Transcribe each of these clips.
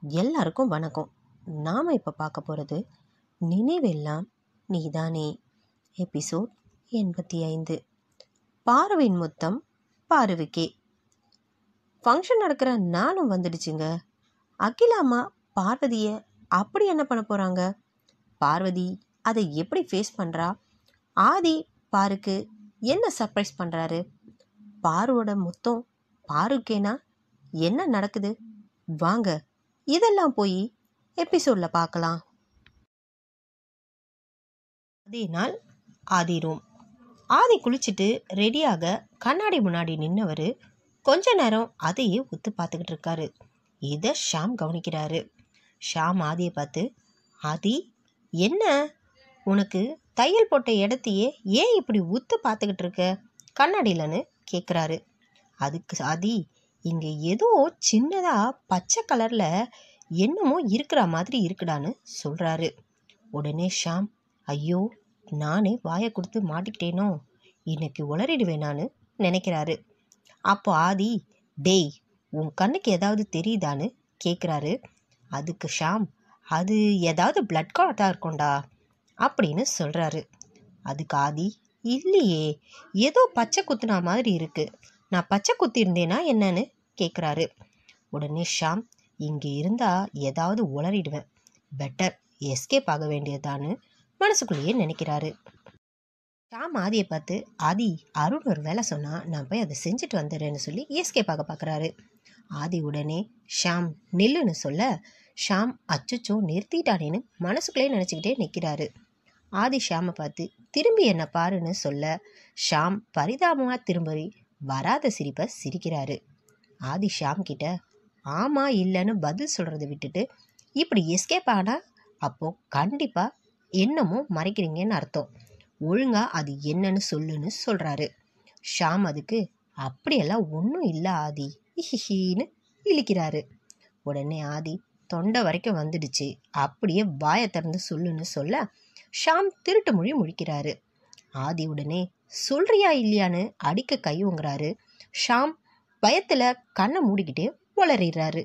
எல்லாருக்கும் வணக்கம் நாம் இப்போ பார்க்க போகிறது நினைவெல்லாம் நீதானே எபிசோட் எண்பத்தி ஐந்து பார்வையின் மொத்தம் பார்வைக்கே ஃபங்க்ஷன் நடக்கிற நாளும் வந்துடுச்சுங்க அகிலாமா பார்வதியை அப்படி என்ன பண்ண போகிறாங்க பார்வதி அதை எப்படி ஃபேஸ் பண்ணுறா ஆதி பாருக்கு என்ன சர்ப்ரைஸ் பண்ணுறாரு பாருவோட மொத்தம் பாருக்கேனா என்ன நடக்குது வாங்க இதெல்லாம் போய் எபிசோடில் பார்க்கலாம் அதே நாள் ஆதி ரூம் ஆதி குளிச்சுட்டு ரெடியாக கண்ணாடி முன்னாடி நின்னவர் கொஞ்ச நேரம் அதையே உத்து பார்த்துக்கிட்டு இருக்காரு இதை ஷாம் கவனிக்கிறாரு ஷாம் ஆதியை பார்த்து ஆதி என்ன உனக்கு தையல் போட்ட இடத்தையே ஏன் இப்படி உத்து பார்த்துக்கிட்டு இருக்க கண்ணாடியிலன்னு கேட்குறாரு அதுக்கு ஆதி இங்கே ஏதோ சின்னதாக பச்சை கலரில் என்னமோ இருக்கிற மாதிரி இருக்குடான்னு சொல்கிறாரு உடனே ஷாம் ஐயோ நானே வாயை கொடுத்து மாட்டிக்கிட்டேனோ இன்னைக்கு உளறிடுவேனான்னு நினைக்கிறாரு அப்போ ஆதி டேய் உன் கண்ணுக்கு ஏதாவது தெரியுதான்னு கேட்குறாரு அதுக்கு ஷாம் அது ஏதாவது பிளட் கார்டாக இருக்கும்டா அப்படின்னு சொல்கிறாரு அதுக்கு ஆதி இல்லையே ஏதோ பச்சை குத்துனா மாதிரி இருக்கு நான் பச்சை குத்தி இருந்தேனா என்னன்னு கேட்குறாரு உடனே ஷாம் இங்கே இருந்தால் ஏதாவது உளறிடுவேன் பெட்டர் எஸ்கேப் ஆக வேண்டியதான்னு மனசுக்குள்ளேயே நினைக்கிறாரு ஷாம் ஆதியை பார்த்து ஆதி அருண் ஒரு வேலை சொன்னால் நான் போய் அதை செஞ்சுட்டு வந்துடுறேன்னு சொல்லி எஸ்கேப் ஆக பார்க்குறாரு ஆதி உடனே ஷாம் நில்லுன்னு சொல்ல ஷாம் அச்சுச்சோ நிறுத்திட்டானேன்னு மனசுக்குள்ளே நினச்சிக்கிட்டே நிற்கிறாரு ஆதி ஷாமை பார்த்து திரும்பி என்ன பாருன்னு சொல்ல ஷாம் பரிதாபமாக திரும்பி வராத சிரிப்பை சிரிக்கிறாரு ஆதி ஷாம் கிட்ட ஆமா இல்லைன்னு பதில் சொல்கிறத விட்டுட்டு இப்படி எஸ்கேப் ஆனா அப்போ கண்டிப்பாக என்னமோ மறைக்கிறீங்கன்னு அர்த்தம் ஒழுங்கா அது என்னன்னு சொல்லுன்னு சொல்கிறாரு ஷாம் அதுக்கு அப்படியெல்லாம் ஒன்றும் இல்லை ஆதி ஹிஹின்னு இழிக்கிறாரு உடனே ஆதி தொண்டை வரைக்கும் வந்துடுச்சு அப்படியே வாயை திறந்து சொல்லுன்னு சொல்ல ஷாம் திருட்டு மொழி முழிக்கிறாரு ஆதி உடனே சொல்றியா இல்லையான்னு அடிக்க கை ஓங்குறாரு ஷாம் பயத்தில் கண்ணை மூடிக்கிட்டே உளறிடுறாரு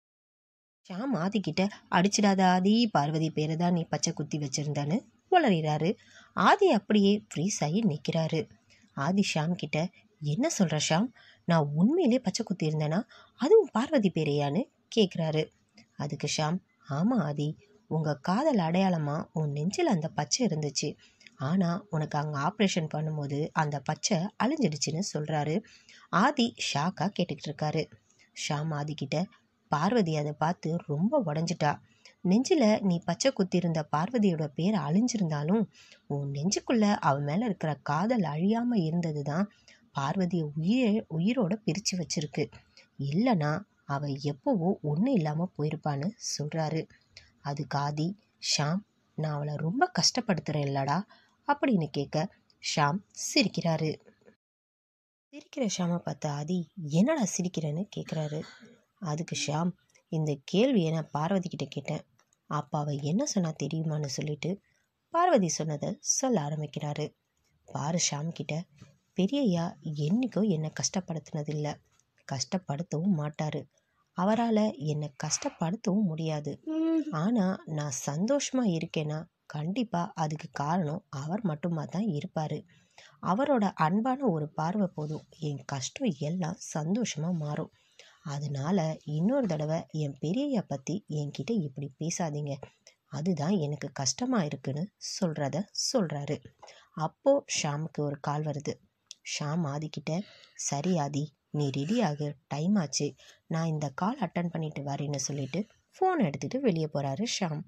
ஷாம் ஆதி கிட்ட அடிச்சிடாத ஆதி பார்வதி பேரை தான் நீ பச்சை குத்தி வச்சிருந்தான்னு உளறிறாரு ஆதி அப்படியே ஃப்ரீஸ் ஆகி நிற்கிறாரு ஆதி ஷாம் கிட்ட என்ன சொல்கிற ஷாம் நான் உண்மையிலே பச்சை குத்தி இருந்தேனா அதுவும் பார்வதி பேரையான்னு கேட்குறாரு அதுக்கு ஷாம் ஆமாம் ஆதி உங்கள் காதல் அடையாளமாக உன் நெஞ்சில் அந்த பச்சை இருந்துச்சு ஆனால் உனக்கு அங்கே ஆப்ரேஷன் பண்ணும்போது அந்த பச்சை அழிஞ்சிடுச்சுன்னு சொல்கிறாரு ஆதி ஷாக்காக கேட்டுக்கிட்டு இருக்காரு ஷாம் ஆதி கிட்ட பார்வதி அதை பார்த்து ரொம்ப உடஞ்சிட்டா நெஞ்சில் நீ பச்சை குத்திருந்த பார்வதியோட பேர் அழிஞ்சிருந்தாலும் உன் நெஞ்சுக்குள்ள அவ மேலே இருக்கிற காதல் அழியாமல் இருந்தது தான் பார்வதியை உயிரை உயிரோட பிரித்து வச்சிருக்கு இல்லைனா அவள் எப்போவோ ஒன்றும் இல்லாமல் போயிருப்பான்னு சொல்கிறாரு அதுக்கு ஆதி ஷாம் நான் அவளை ரொம்ப கஷ்டப்படுத்துகிறேன் இல்லடா அப்படின்னு கேட்க ஷாம் சிரிக்கிறாரு சிரிக்கிற ஷாமை பார்த்த ஆதி என்னடா சிரிக்கிறேன்னு கேட்குறாரு அதுக்கு ஷாம் இந்த கேள்வியை நான் பார்வதி கிட்ட கேட்டேன் அப்போ அவள் என்ன சொன்னா தெரியுமான்னு சொல்லிட்டு பார்வதி சொன்னதை சொல்ல ஆரம்பிக்கிறாரு பாரு ஷாம் கிட்ட பெரியய்யா என்னைக்கும் என்னை கஷ்டப்படுத்தினதில்லை கஷ்டப்படுத்தவும் மாட்டார் அவரால் என்னை கஷ்டப்படுத்தவும் முடியாது ஆனால் நான் சந்தோஷமாக இருக்கேன்னா கண்டிப்பாக அதுக்கு காரணம் அவர் மட்டுமா தான் இருப்பார் அவரோட அன்பான ஒரு பார்வை போதும் என் கஷ்டம் எல்லாம் சந்தோஷமாக மாறும் அதனால இன்னொரு தடவை என் பெரியய்யா பற்றி என்கிட்ட இப்படி பேசாதீங்க அதுதான் எனக்கு கஷ்டமாக இருக்குன்னு சொல்கிறத சொல்கிறாரு அப்போது ஷாமுக்கு ஒரு கால் வருது ஷாம் ஆதிக்கிட்ட சரி ஆதி நீ ரெடி ஆகு டைம் ஆச்சு நான் இந்த கால் அட்டன் பண்ணிட்டு வரேன்னு சொல்லிட்டு ஃபோன் எடுத்துகிட்டு வெளியே போகிறாரு ஷாம்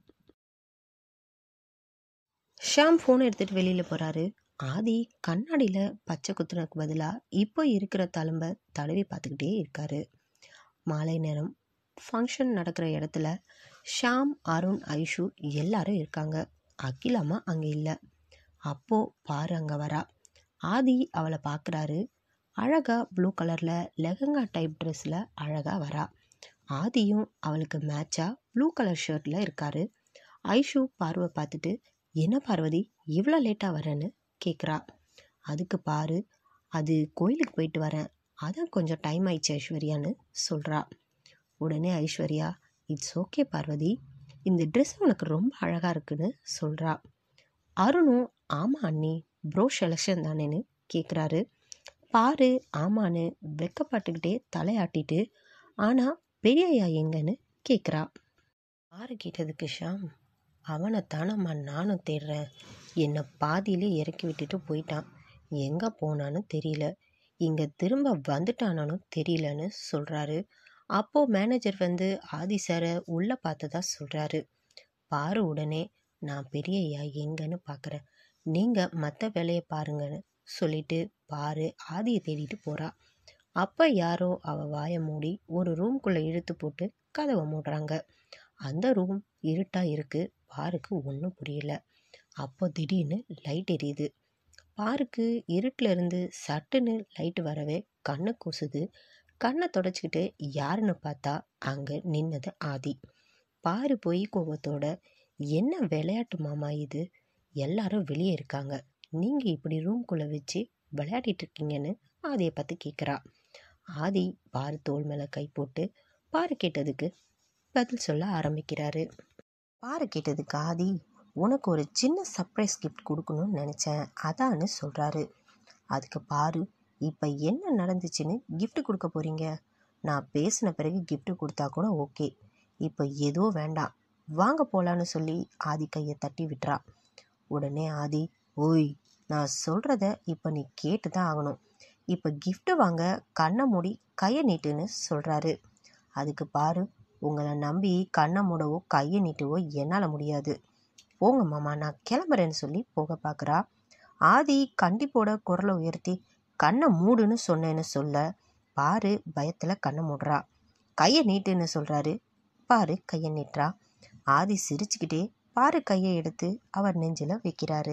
ஷாம் ஃபோன் எடுத்துகிட்டு வெளியில் போகிறாரு ஆதி கண்ணாடியில் பச்சை குத்துனதுக்கு பதிலாக இப்போ இருக்கிற தழும்பை தடவி பார்த்துக்கிட்டே இருக்காரு மாலை நேரம் ஃபங்க்ஷன் நடக்கிற இடத்துல ஷாம் அருண் ஐஷு எல்லாரும் இருக்காங்க அகிலாமா அங்கே இல்லை அப்போது பாரு அங்கே வரா ஆதி அவளை பார்க்குறாரு அழகாக ப்ளூ கலரில் லெஹங்கா டைப் ட்ரெஸ்ஸில் அழகாக வரா ஆதியும் அவளுக்கு மேட்சாக ப்ளூ கலர் ஷர்ட்டில் இருக்காரு ஐஷு பார்வை பார்த்துட்டு என்ன பார்வதி இவ்வளோ லேட்டாக வரேன்னு கேட்குறா அதுக்கு பாரு அது கோயிலுக்கு போயிட்டு வரேன் அதான் கொஞ்சம் டைம் ஆயிடுச்சு ஐஸ்வர்யான்னு சொல்கிறா உடனே ஐஸ்வர்யா இட்ஸ் ஓகே பார்வதி இந்த ட்ரெஸ் உனக்கு ரொம்ப அழகாக இருக்குன்னு சொல்கிறா அருணும் ஆமாம் அண்ணி ப்ரோ செலெக்ஷன் தானேன்னு கேட்குறாரு பாரு ஆமான்னு வெக்கப்பட்டுக்கிட்டே தலையாட்டிட்டு ஆனால் பெரிய ஐயா எங்கன்னு கேட்குறா பாரு கேட்டதுக்கு ஷாம் அவனை தானம்மா நானும் தேடுறேன் என்னை பாதியிலே இறக்கி விட்டுட்டு போயிட்டான் எங்கே போனான்னு தெரியல இங்கே திரும்ப வந்துட்டானானு தெரியலன்னு சொல்கிறாரு அப்போது மேனேஜர் வந்து ஆதி சாரை உள்ளே பார்த்ததா சொல்கிறாரு பாரு உடனே நான் பெரிய ஐயா எங்கன்னு பார்க்குறேன் நீங்கள் மற்ற வேலையை பாருங்கன்னு சொல்லிட்டு பாரு ஆதியை தேடிட்டு போகிறா அப்போ யாரோ அவள் வாயை மூடி ஒரு ரூம்குள்ளே இழுத்து போட்டு கதவை மூடுறாங்க அந்த ரூம் இருட்டாக இருக்குது பாருக்கு ஒன்றும் புரியல அப்போ திடீர்னு லைட் எரியுது பாருக்கு இருட்டில் இருந்து சட்டுன்னு லைட் வரவே கண்ணை கூசுது கண்ணை தொடச்சிக்கிட்டு யாருன்னு பார்த்தா அங்கே நின்னது ஆதி பாரு போய் கோபத்தோட என்ன விளையாட்டு மாமா இது எல்லாரும் வெளியே இருக்காங்க நீங்கள் இப்படி ரூம்குள்ளே வச்சு விளையாடிட்டு இருக்கீங்கன்னு ஆதியை பார்த்து கேட்குறா ஆதி பாரு தோல் மேலே கை போட்டு பாரு கேட்டதுக்கு பதில் சொல்ல ஆரம்பிக்கிறாரு பாரு கேட்டதுக்கு ஆதி உனக்கு ஒரு சின்ன சர்ப்ரைஸ் கிஃப்ட் கொடுக்கணும்னு நினச்சேன் அதான்னு சொல்கிறாரு அதுக்கு பாரு இப்போ என்ன நடந்துச்சுன்னு gift கொடுக்க போகிறீங்க நான் பேசின பிறகு gift கொடுத்தா கூட ஓகே இப்போ ஏதோ வேண்டாம் வாங்க போகலான்னு சொல்லி ஆதி கையை தட்டி விட்டுறா உடனே ஆதி ஓய் நான் சொல்கிறத இப்போ நீ கேட்டு தான் ஆகணும் இப்போ gift வாங்க கண்ணை மூடி கையை நீட்டுன்னு சொல்கிறாரு அதுக்கு பாரு உங்களை நம்பி கண்ணை மூடவோ கையை நீட்டவோ என்னால் முடியாது போங்க மாமா நான் கிளம்புறேன்னு சொல்லி போக பார்க்குறா ஆதி கண்டிப்போட குரலை உயர்த்தி கண்ணை மூடுன்னு சொன்னேன்னு சொல்ல பாரு பயத்தில் கண்ணை மூடுறா கையை நீட்டுன்னு சொல்கிறாரு பாரு கையை நீட்டுறா ஆதி சிரிச்சுக்கிட்டே பாரு கையை எடுத்து அவர் நெஞ்சில் வைக்கிறாரு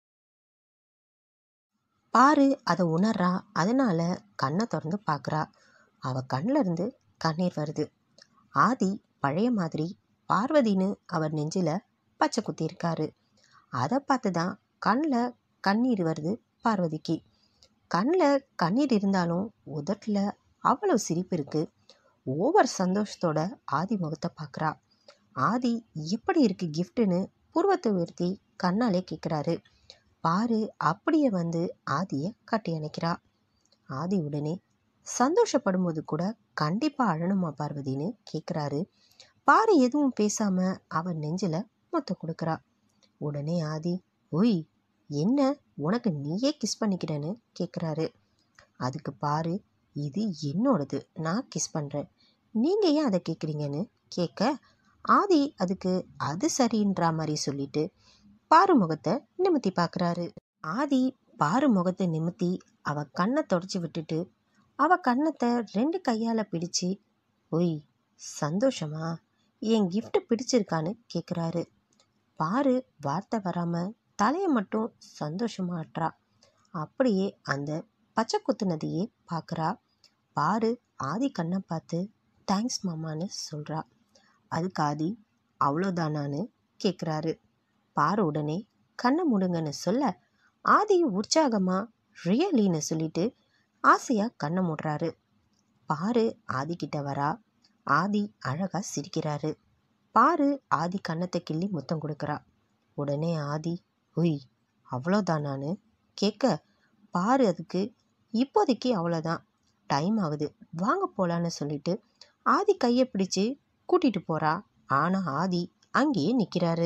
பாரு அதை உணர்றா அதனால கண்ணை திறந்து பார்க்குறா அவ கண்ணில் இருந்து கண்ணீர் வருது ஆதி பழைய மாதிரி பார்வதின்னு அவர் நெஞ்சில் பச்சை குத்தி இருக்காரு அதை பார்த்து தான் கண்ணில் கண்ணீர் வருது பார்வதிக்கு கண்ணில் கண்ணீர் இருந்தாலும் உதட்டில் அவ்வளோ சிரிப்பு இருக்கு ஓவர் சந்தோஷத்தோட ஆதி முகத்தை பார்க்குறா ஆதி எப்படி இருக்கு கிஃப்ட்டுன்னு புருவத்தை உயர்த்தி கண்ணாலே கேட்குறாரு பாரு அப்படியே வந்து ஆதியை கட்டி அணைக்கிறா ஆதி உடனே சந்தோஷப்படும்போது கூட கண்டிப்பாக அழணுமா பார்வதின்னு கேட்குறாரு பாரு எதுவும் பேசாம அவன் நெஞ்சில முத்தம் கொடுக்குறா உடனே ஆதி ஒய் என்ன உனக்கு நீயே கிஸ் பண்ணிக்கிறேன்னு கேட்குறாரு அதுக்கு பாரு இது என்னோடது நான் கிஸ் பண்ணுறேன் நீங்கள் ஏன் அதை கேட்குறீங்கன்னு கேட்க ஆதி அதுக்கு அது சரின்ற மாதிரி சொல்லிட்டு பாரு முகத்தை நிமித்தி பார்க்குறாரு ஆதி பாரு முகத்தை நிமித்தி அவ கண்ணை தொடச்சி விட்டுட்டு அவ கண்ணத்தை ரெண்டு கையால் பிடிச்சு ஒய் சந்தோஷமா என் gift பிடிச்சிருக்கான்னு கேட்குறாரு பாரு வார்த்தை வராமல் தலையை மட்டும் சந்தோஷமா ஆட்டுறா அப்படியே அந்த பச்சை குத்துனதையே பார்க்குறா பாரு ஆதி கண்ணை பார்த்து தேங்க்ஸ் மாமான்னு சொல்கிறா அதுக்கு ஆதி அவ்வளோதானான்னு கேட்குறாரு பாரு உடனே கண்ணை முடுங்கன்னு சொல்ல ஆதி உற்சாகமாக ரியலின்னு சொல்லிட்டு ஆசையாக கண்ணை மூடுறாரு பாரு ஆதி கிட்ட வரா ஆதி அழகாக சிரிக்கிறாரு பாரு ஆதி கன்னத்தை கிள்ளி முத்தம் கொடுக்குறா உடனே ஆதி உய் அவ்வளோதானான்னு கேட்க பாரு அதுக்கு இப்போதைக்கு அவ்வளோதான் டைம் ஆகுது வாங்க போகலான்னு சொல்லிட்டு ஆதி கையை பிடிச்சு கூட்டிட்டு போறா ஆனால் ஆதி அங்கேயே நிற்கிறாரு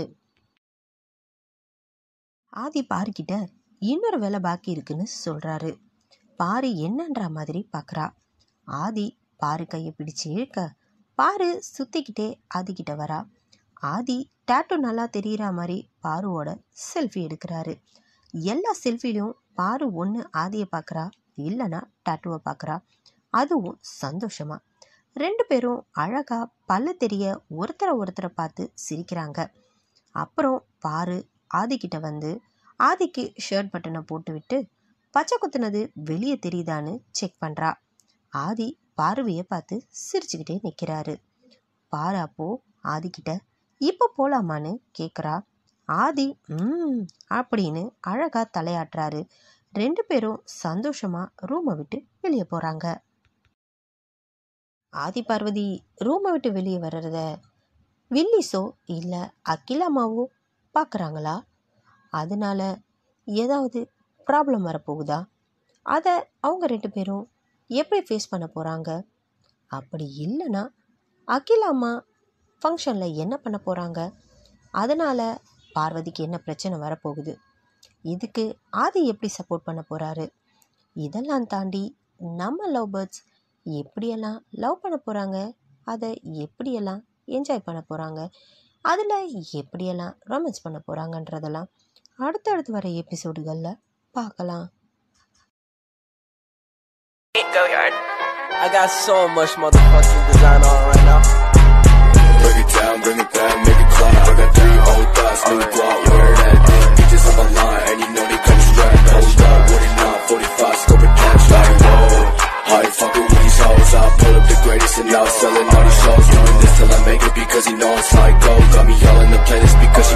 ஆதி பாருக்கிட்ட இன்னொரு வேலை பாக்கி இருக்குன்னு சொல்கிறாரு பாரு என்னன்ற மாதிரி பார்க்குறா ஆதி பாரு கையை பிடிச்சு இழுக்க பாரு சுற்றிக்கிட்டே ஆதிக்கிட்ட வரா ஆதி டேட்டு நல்லா தெரிகிற மாதிரி பாருவோட செல்ஃபி எடுக்கிறாரு எல்லா செல்ஃபிலையும் பாரு ஒன்று ஆதியை பார்க்குறா இல்லைன்னா டேட்டுவை பார்க்குறா அதுவும் சந்தோஷமா ரெண்டு பேரும் அழகா பல்ல தெரிய ஒருத்தரை ஒருத்தரை பார்த்து சிரிக்கிறாங்க அப்புறம் பாரு ஆதிக்கிட்ட வந்து ஆதிக்கு ஷர்ட் பட்டனை போட்டு விட்டு பச்சை குத்துனது வெளியே தெரியுதான்னு செக் பண்ணுறா ஆதி பார்வையை பார்த்து சிரிச்சுக்கிட்டே நிற்கிறாரு பாரு அப்போ ஆதிக்கிட்ட இப்போ போலாமான்னு கேட்குறா ஆதி ம் அப்படின்னு அழகா தலையாட்டுறாரு ரெண்டு பேரும் சந்தோஷமா ரூமை விட்டு வெளியே போறாங்க ஆதி பார்வதி ரூமை விட்டு வெளியே வர்றத வில்லிஸோ இல்லை அகிலாமாவோ பார்க்குறாங்களா அதனால ஏதாவது ப்ராப்ளம் வரப்போகுதா அதை அவங்க ரெண்டு பேரும் எப்படி ஃபேஸ் பண்ண போகிறாங்க அப்படி இல்லைன்னா அகிலாமா ஃபங்க்ஷனில் என்ன பண்ண போகிறாங்க அதனால் பார்வதிக்கு என்ன பிரச்சனை வரப்போகுது இதுக்கு ஆதி எப்படி சப்போர்ட் பண்ண போகிறாரு இதெல்லாம் தாண்டி நம்ம லவ் பேர்ட்ஸ் எப்படியெல்லாம் லவ் பண்ண போகிறாங்க அதை எப்படியெல்லாம் என்ஜாய் பண்ண போகிறாங்க அதில் எப்படியெல்லாம் ரொமான்ஸ் பண்ண போகிறாங்கன்றதெல்லாம் அடுத்தடுத்து வர எபிசோடுகளில் பார்க்கலாம் Go yard. I got so much motherfucking design on right now. Break it down, bring it back, make it clap. I got three old thoughts, new guap, where that dick. Bitches on my line, and you know they come strapped. Hold up, what it not, 45, scope attached, like whoa. How you fucking with these hoes? I pull up the greatest and now selling all these shows. Doing this till I make it because you know it's like gold. Got me all in the playlist because you